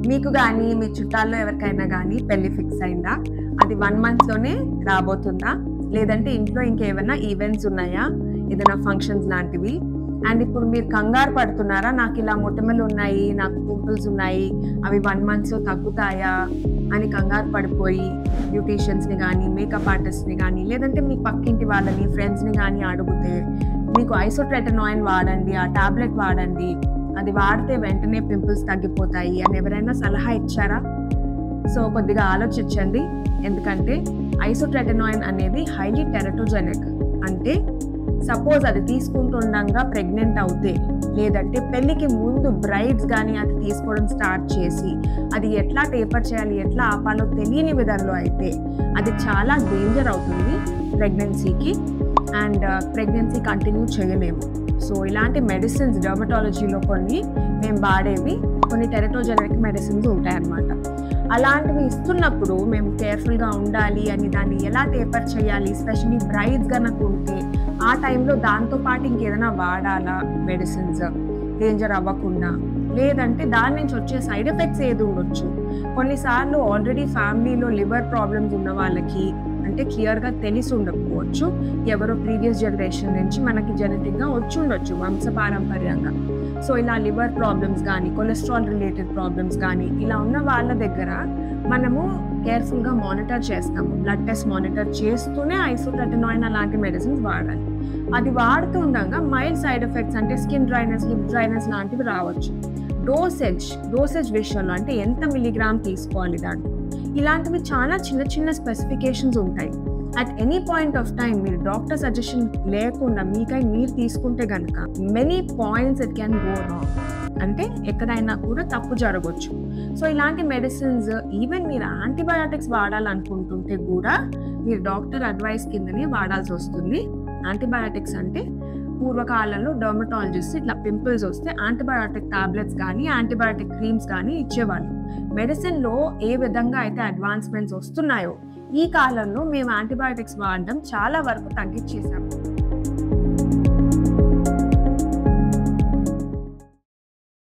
మీకు కానీ మీ చుట్టాల్లో ఎవరికైనా కానీ పెళ్లి ఫిక్స్ అయిందా అది వన్ మంత్లోనే రాబోతుందా లేదంటే ఇంట్లో ఇంకేమైనా ఈవెంట్స్ ఉన్నాయా ఏదైనా ఫంక్షన్స్ లాంటివి అండ్ ఇప్పుడు మీరు కంగారు పడుతున్నారా నాకు ఇలా మొటిమలు ఉన్నాయి నాకు పింపుల్స్ ఉన్నాయి అవి వన్ మంత్స్లో తగ్గుతాయా అని కంగారు పడిపోయి బ్యూటీషియన్స్ని కానీ మేకప్ ఆర్టిస్ట్ని కానీ లేదంటే మీ పక్కింటి వాళ్ళని ఫ్రెండ్స్ని కానీ అడిగితే మీకు ఐసోట్రెటనాయిన్ వాడండి ఆ టాబ్లెట్ వాడండి అది వాడితే వెంటనే పింపుల్స్ తగ్గిపోతాయి అని ఎవరైనా సలహా ఇచ్చారా సో కొద్దిగా ఆలోచించండి ఎందుకంటే ఐసోట్రెటనాయిన్ అనేది హైలీ టెరటోజెనిక్ అంటే సపోజ్ అది తీసుకుంటుండగా ప్రెగ్నెంట్ అవుతే లేదంటే పెళ్ళికి ముందు బ్రైడ్స్ కానీ అది తీసుకోవడం స్టార్ట్ చేసి అది ఎట్లా టేపర్ చేయాలి ఎట్లా ఆపాలో తెలియని విధంలో అయితే అది చాలా డేంజర్ అవుతుంది ప్రెగ్నెన్సీకి అండ్ ప్రెగ్నెన్సీ కంటిన్యూ చేయలేము సో ఇలాంటి మెడిసిన్స్ డర్మటాలజీలో కొన్ని మేము వాడేవి కొన్ని టెరటోజెనిక్ మెడిసిన్స్ ఉంటాయన్నమాట అలాంటివి ఇస్తున్నప్పుడు మేము కేర్ఫుల్గా ఉండాలి అని దాన్ని ఎలా టేపర్ చేయాలి స్పెషలీ బ్రైడ్స్ కనుక ఉంటే ఆ టైంలో దాంతో పాటు ఇంకేదైనా వాడాలా మెడిసిన్స్ డేంజర్ అవ్వకుండా లేదంటే దాని నుంచి వచ్చే సైడ్ ఎఫెక్ట్స్ ఏది ఉండొచ్చు కొన్నిసార్లు ఆల్రెడీ ఫ్యామిలీలో లివర్ ప్రాబ్లమ్స్ ఉన్న వాళ్ళకి అంటే క్లియర్గా తెలిసి ఉండకపోవచ్చు ఎవరో ప్రీవియస్ జనరేషన్ నుంచి మనకి జెనెటిక్గా వచ్చి ఉండొచ్చు వంశపారంపర్యంగా సో ఇలా లివర్ ప్రాబ్లమ్స్ కానీ కొలెస్ట్రాల్ రిలేటెడ్ ప్రాబ్లమ్స్ కానీ ఇలా ఉన్న వాళ్ళ దగ్గర మనము కేర్ఫుల్గా మానిటర్ చేస్తాము బ్లడ్ టెస్ట్ మానిటర్ చేస్తూనే ఐసోట్రటనాయిన్ అలాంటి మెడిసిన్స్ వాడాలి అది వాడుతూ ఉండగా మైల్డ్ సైడ్ ఎఫెక్ట్స్ అంటే స్కిన్ డ్రైనెస్ లిప్ డ్రైనెస్ లాంటివి రావచ్చు డోసేజ్ డోసేజ్ విషయంలో అంటే ఎంత మిలీగ్రామ్ తీసుకోవాలి దాంట్లో ఇలాంటివి చాలా చిన్న చిన్న స్పెసిఫికేషన్స్ ఉంటాయి at any point of time మీరు డాక్టర్ సజెషన్ లేకుండా మీకై మీరు తీసుకుంటే కనుక many points it can go wrong అంటే ఎక్కడైనా కూడా తప్పు జరగవచ్చు సో ఇలాంటి మెడిసిన్స్ ఈవెన్ మీరు యాంటీబయాటిక్స్ వాడాలనుకుంటుంటే కూడా మీరు డాక్టర్ అడ్వైస్ కిందనే వాడాల్సి వస్తుంది యాంటీబయాటిక్స్ అంటే పూర్వకాలంలో డర్మటాలజిస్ట్ ఇట్లా పింపుల్స్ వస్తే యాంటీబయాటిక్ టాబ్లెట్స్ కానీ యాంటీబయాటిక్ క్రీమ్స్ కానీ ఇచ్చేవాళ్ళు మెడిసిన్లో ఏ విధంగా అయితే అడ్వాన్స్మెంట్స్ వస్తున్నాయో ఈ కాలంలో మేము యాంటీబయాటిక్స్ వాడడం చాలా వరకు తగ్గించేసాము